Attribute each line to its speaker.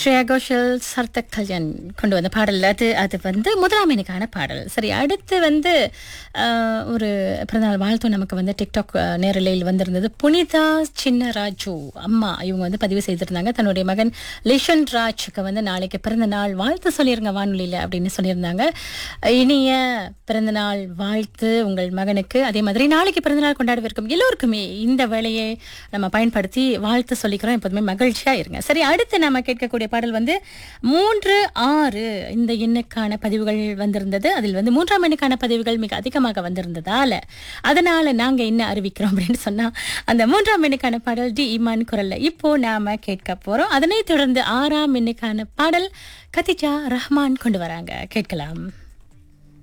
Speaker 1: ஸ்ரேயா கோஷல் சர்த்தக் கல்யாண் கொண்டு வந்த பாடல் அது அது வந்து முதலாம் எண்ணுக்கான பாடல் சரி அடுத்து வந்து ஆஹ், ஒரு பிறந்தநாள் வாழ்த்து நமக்கு வந்து டிக்டாக் ஆஹ், நேரலையில் வந்திருந்தது புனிதா சின்ன ராஜு அம்மா இவங்க வந்து பதிவு செய்திருந்தாங்க தன்னுடைய மகன் லிஷன் ராஜுக்கு வந்து நாளைக்கு பிறந்த நாள் வாழ்த்து சொல்லிருங்க வானொலியில் அப்படின்னு சொல்லியிருந்தாங்க இனிய பிறந்தநாள் வாழ்த்து உங்கள் மகனுக்கு அதே மாதிரி நாளைக்கு பிறந்தநாள் கொண்டாடவிருக்கும் எல்லோருக்குமே இந்த வேலையை நம்ம பயன்படுத்தி வாழ்த்து சொல்லிக்கிறோம் எப்போதுமே மகிழ்ச்சியா இருங்க சரி அடுத்து நாம கேட்கக்கூடிய பாடல் வந்து மூன்று ஆறு இந்த எண்ணுக்கான பதிவுகள் வந்திருந்தது அதில் வந்து மூன்றாம் எண்ணுக்கான பதிவுகள் மிக அதிகமாக வந்திருந்ததால அதனால நாங்க என்ன அறிவிக்கிறோம் அப்படின்னு சொன்னா அந்த மூன்றாம் எண்ணுக்கான பாடல் டி இமான் குரல்ல இப்போ நாம கேட்க போறோம் அதனைத் தொடர்ந்து ஆறாம் எண்ணுக்கான பாடல் கதிஜா ரஹ்மான் கொண்டு வராங்க கேட்கலாம்